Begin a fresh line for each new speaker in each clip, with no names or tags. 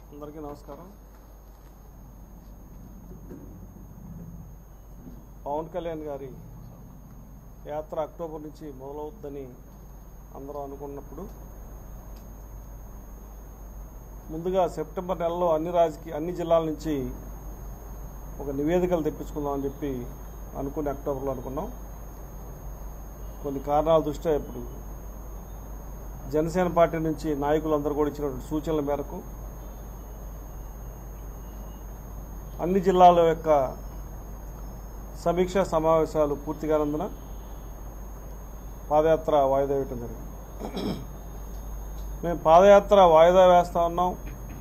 అందరికీ నమస్కారం పవన్ కళ్యాణ్ గారి యాత్ర అక్టోబర్ నుంచి మొదలవుద్దని అందరూ అనుకున్నప్పుడు ముందుగా సెప్టెంబర్ నెలలో అన్ని రాజకీయ అన్ని జిల్లాల నుంచి ఒక నివేదికలు తెప్పించుకుందామని చెప్పి అనుకుని అక్టోబర్లో అనుకున్నాం కొన్ని కారణాల దృష్ట్యా ఇప్పుడు జనసేన పార్టీ నుంచి నాయకులందరూ కూడా ఇచ్చినటువంటి సూచనల మేరకు అన్ని జిల్లాల యొక్క సమీక్షా సమావేశాలు పూర్తి కానందున పాదయాత్ర వాయిదా వేయటం జరిగింది మేము పాదయాత్ర వాయిదా వేస్తా ఉన్నాం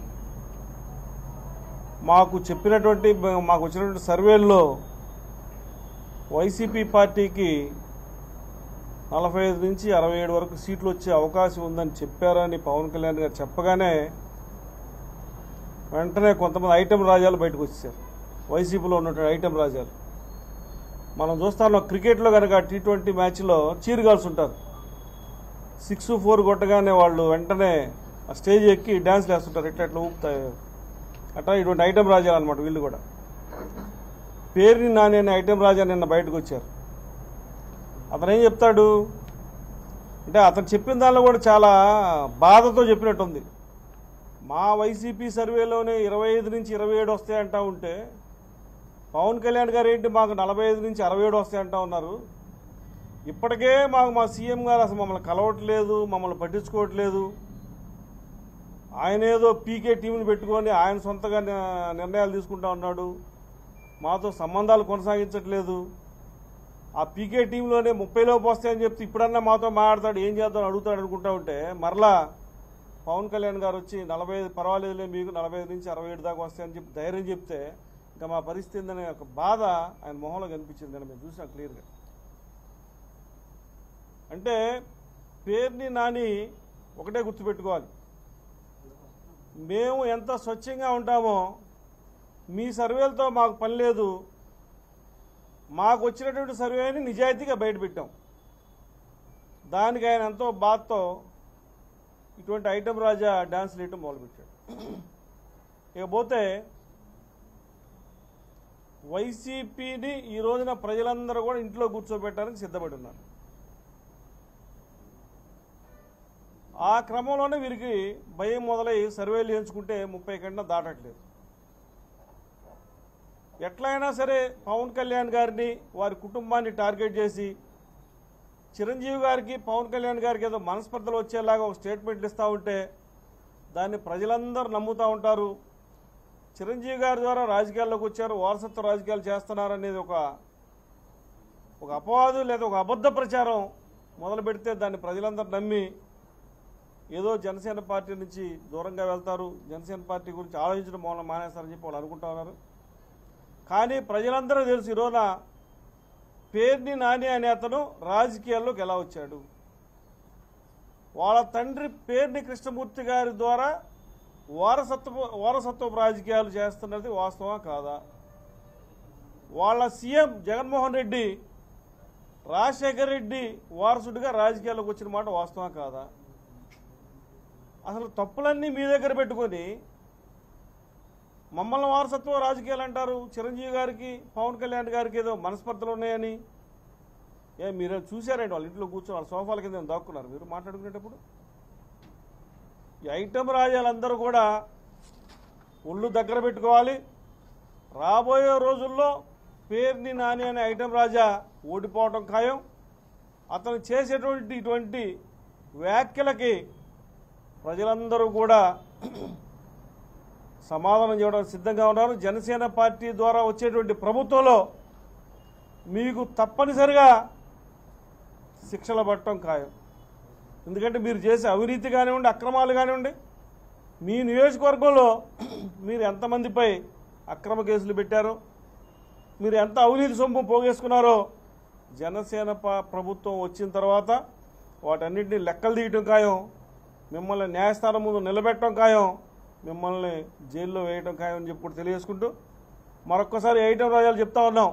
మాకు చెప్పినటువంటి మాకు వచ్చినటువంటి సర్వేల్లో వైసీపీ పార్టీకి నలభై ఐదు నుంచి అరవై ఏడు వరకు సీట్లు వచ్చే అవకాశం ఉందని చెప్పారని పవన్ కళ్యాణ్ గారు చెప్పగానే వెంటనే కొంతమంది ఐటెం రాజాలు బయటకు వచ్చేసారు వైసీపీలో ఉన్నటువంటి ఐటెం రాజాలు మనం చూస్తాం క్రికెట్లో కనుక టీ ట్వంటీ మ్యాచ్లో చీర్ గర్ల్స్ ఉంటారు సిక్స్ ఫోర్ కొట్టగానే వాళ్ళు వెంటనే ఆ స్టేజ్ ఎక్కి డ్యాన్స్ వేస్తుంటారు ఇట్లా ఇట్లా ఊపుతాయి అట్లా ఇటువంటి ఐటెం రాజాలు అనమాట వీళ్ళు కూడా పేరుని నాని అనే ఐటెం రాజా నిన్న బయటకు వచ్చారు అతను ఏం చెప్తాడు అంటే అతను చెప్పిన దానిలో కూడా చాలా బాధతో చెప్పినట్టుంది మా వైసీపీ సర్వేలోనే ఇరవై ఐదు నుంచి ఇరవై ఏడు వస్తాయంటా ఉంటే పవన్ కళ్యాణ్ గారు ఏంటి మాకు నలభై ఐదు నుంచి అరవై ఏడు వస్తాయంటా ఉన్నారు ఇప్పటికే మాకు మా సీఎం గారు అసలు మమ్మల్ని కలవట్లేదు మమ్మల్ని పట్టించుకోవట్లేదు ఆయన ఏదో పీకే టీంని పెట్టుకొని ఆయన సొంతగా ని- నిర్ణయాలు తీసుకుంటా ఉన్నాడు మాతో సంబంధాలు కొనసాగించట్లేదు ఆ పీకే టీంలోనే ముప్పై లోపు వస్తాయని చెప్తే ఇప్పుడన్నా మాతో మాట్లాడతాడు ఏం చేద్దాం అడుగుతాడు అనుకుంటా ఉంటే మరలా పవన్ కళ్యాణ్ గారు వచ్చి నలభై ఐదు పర్వాలేదులే మీకు నలభై ఐదు నుంచి అరవై ఏడు దాకా వస్తాయని చెప్పి ధైర్యం చెప్తే ఇంకా మా పరిస్థితి ఏందనే ఒక బాధ ఆయన మొహంలో కనిపించింది అని మేము చూసాం క్లియర్గా అంటే పేరుని నాని ఒకటే గుర్తుపెట్టుకోవాలి మేము ఎంత స్వచ్ఛంగా ఉంటామో మీ సర్వేలతో మాకు పని లేదు మాకు వచ్చినటువంటి సర్వేని నిజాయితీగా బయటపెట్టాం దానికి ఆయన ఎంతో బాధతో ఇటువంటి ఐటెం రాజా డాన్స్ వేయటం మొదలుపెట్టాడు ఇకపోతే వైసీపీని ఈ రోజున ప్రజలందరూ కూడా ఇంట్లో కూర్చోబెట్టడానికి సిద్ధపడి ఉన్నారు ఆ క్రమంలోనే వీరికి భయం మొదలై సర్వేలు చేయించుకుంటే ముప్పై కన్నా దాటట్లేదు ఎట్లయినా సరే పవన్ కళ్యాణ్ గారిని వారి కుటుంబాన్ని టార్గెట్ చేసి చిరంజీవి గారికి పవన్ కళ్యాణ్ గారికి ఏదో మనస్పర్ధలు వచ్చేలాగా ఒక స్టేట్మెంట్లు ఇస్తూ ఉంటే దాన్ని ప్రజలందరూ నమ్ముతూ ఉంటారు చిరంజీవి గారి ద్వారా రాజకీయాల్లోకి వచ్చారు వారసత్వ రాజకీయాలు చేస్తున్నారు అనేది ఒక ఒక అపవాదు లేదా ఒక అబద్ధ ప్రచారం మొదలు పెడితే దాన్ని ప్రజలందరూ నమ్మి ఏదో జనసేన పార్టీ నుంచి దూరంగా వెళ్తారు జనసేన పార్టీ గురించి ఆలోచించడం మూలం మానేస్తారని చెప్పి వాళ్ళు అనుకుంటా ఉన్నారు కానీ ప్రజలందరూ తెలుసు ఈరోజున పేర్ని నాని అనే అతను రాజకీయాల్లోకి ఎలా వచ్చాడు వాళ్ళ తండ్రి పేర్ని కృష్ణమూర్తి గారి ద్వారా వారసత్వ వారసత్వ రాజకీయాలు చేస్తున్నది వాస్తవా కాదా వాళ్ళ సీఎం జగన్మోహన్ రెడ్డి రాజశేఖర్ రెడ్డి వారసుడిగా రాజకీయాల్లోకి వచ్చిన మాట వాస్తవా కాదా అసలు తప్పులన్నీ మీ దగ్గర పెట్టుకొని మమ్మల్ని వారసత్వ రాజకీయాలు అంటారు చిరంజీవి గారికి పవన్ కళ్యాణ్ గారికి ఏదో మనస్పర్ధలు ఉన్నాయని ఏ మీరు చూసారండి వాళ్ళ ఇంట్లో కూర్చొని వాళ్ళ సోఫాల కింద దాక్కున్నారు మీరు మాట్లాడుకునేటప్పుడు ఈ ఐటమ్ రాజాలందరూ కూడా ఒళ్ళు దగ్గర పెట్టుకోవాలి రాబోయే రోజుల్లో పేర్ని నాని అనే ఐటమ్ రాజా ఓడిపోవటం ఖాయం అతను చేసేటువంటి ఇటువంటి వ్యాఖ్యలకి ప్రజలందరూ కూడా సమాధానం చేయడానికి సిద్ధంగా ఉన్నారు జనసేన పార్టీ ద్వారా వచ్చేటువంటి ప్రభుత్వంలో మీకు తప్పనిసరిగా శిక్షలు పట్టడం ఖాయం ఎందుకంటే మీరు చేసే అవినీతి కానివ్వండి అక్రమాలు కానివ్వండి మీ నియోజకవర్గంలో మీరు ఎంతమందిపై అక్రమ కేసులు పెట్టారో మీరు ఎంత అవినీతి సొమ్ము పోగేసుకున్నారో జనసేన ప- ప్రభుత్వం వచ్చిన తర్వాత వాటన్నిటిని లెక్కలు తీయటం ఖాయం మిమ్మల్ని న్యాయస్థానం ముందు నిలబెట్టడం ఖాయం మిమ్మల్ని జైల్లో వేయటం ఖాయం అని చెప్పి కూడా తెలియజేసుకుంటూ మరొక్కసారి ఐటమ్ రాజాలు చెప్తా ఉన్నాం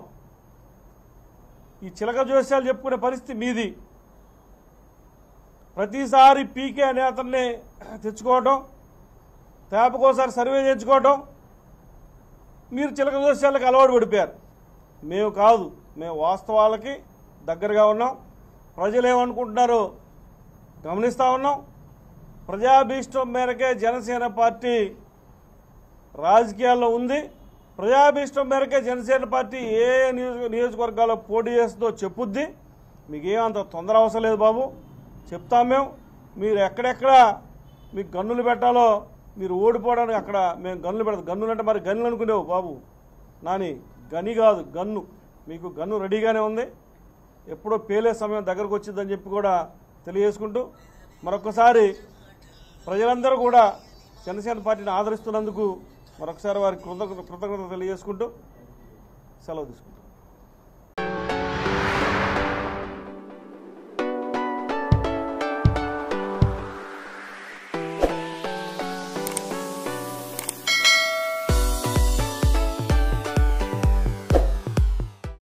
ఈ చిలక జోస్యాలు చెప్పుకునే పరిస్థితి మీది ప్రతిసారి పీకే అనే అతన్ని తెచ్చుకోవడం తేపకోసారి సర్వే చేయించుకోవటం మీరు చిలక దోషాలకు అలవాటు పడిపోయారు మేము కాదు మేము వాస్తవాలకి దగ్గరగా ఉన్నాం ప్రజలు ఏమనుకుంటున్నారో గమనిస్తూ ఉన్నాం ప్రజాభీష్టం మేరకే జనసేన పార్టీ రాజకీయాల్లో ఉంది ప్రజాభీష్టం మేరకే జనసేన పార్టీ ఏ నియోజక నియోజకవర్గాల్లో పోటీ చేస్తుందో చెప్పుద్ది మీకేమంత తొందర అవసరం లేదు బాబు చెప్తాం మేము మీరు ఎక్కడెక్కడ మీకు గన్నులు పెట్టాలో మీరు ఓడిపోవడానికి అక్కడ మేము గన్నులు పెడతాం గన్నులు అంటే మరి గన్నులు అనుకునేవు బాబు నాని గని కాదు గన్ను మీకు గన్ను రెడీగానే ఉంది ఎప్పుడో పేలే సమయం దగ్గరకు వచ్చిందని చెప్పి కూడా తెలియజేసుకుంటూ మరొకసారి ప్రజలందరూ కూడా జనసేన పార్టీని ఆదరిస్తున్నందుకు మరొకసారి వారికి కృతజ్ఞత కృతజ్ఞత తెలియజేసుకుంటూ సెలవు తీసుకుంటాం